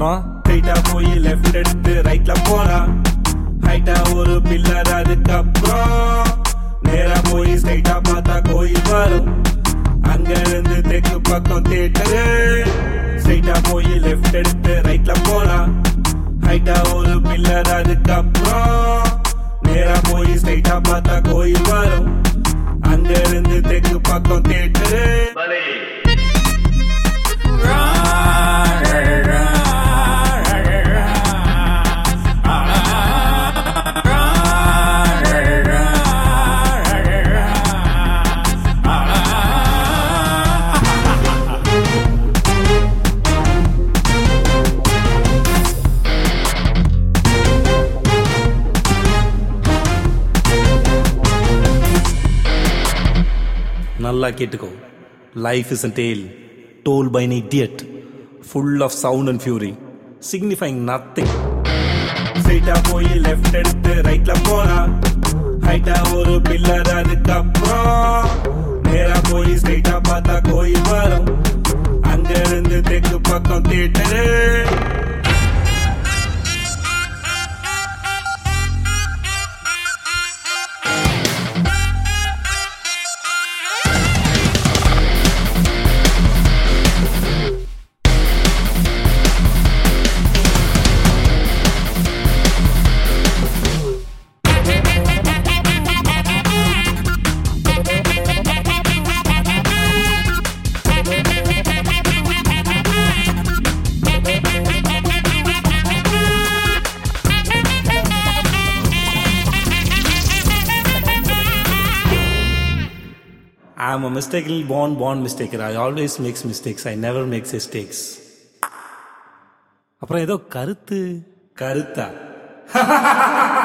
அப்புறம் ஸ்ட்ரைட்டா போய் லெஃப்ட் எடுத்து ரைட்ல போனா ஹைட்டா ஒரு பில்லர் அதுக்கப்புறம் நேரா போய் ஸ்ட்ரைட்டா பார்த்தா கோயில் வரும் அங்க இருந்து தெற்கு பக்கம் தேட்டரு ஸ்ட்ரைட்டா போய் லெஃப்ட் எடுத்து ரைட்ல போனா ஹைட்டா ஒரு பில்லர் அதுக்கப்புறம் நேரா போய் ஸ்ட்ரைட்டா பார்த்தா கோயில் வரும் அங்க இருந்து தெற்கு பக்கம் தேட்டரு நல்லா கேட்டுக்கோ life is a tale told by an idiot full of sound and fury signifying nothing ஸ்ட்ரைட்டா போய் லெஃப்ட் எடுத்து ரைட்ல போனா ஹைட்டா ஒரு பில்லர் அதுக்கப்புறம் நேரா போய் ஸ்ட்ரைட்டா பார்த்தா கோயில் வரும் அங்க இருந்து தெற்கு பக்கம் தேட்டரு ஐ ஆம் அ மிஸ்டேக்கில் born born mistaker I always makes mistakes I never makes mistakes அப்புறம் ஏதோ கருத்து கருத்தா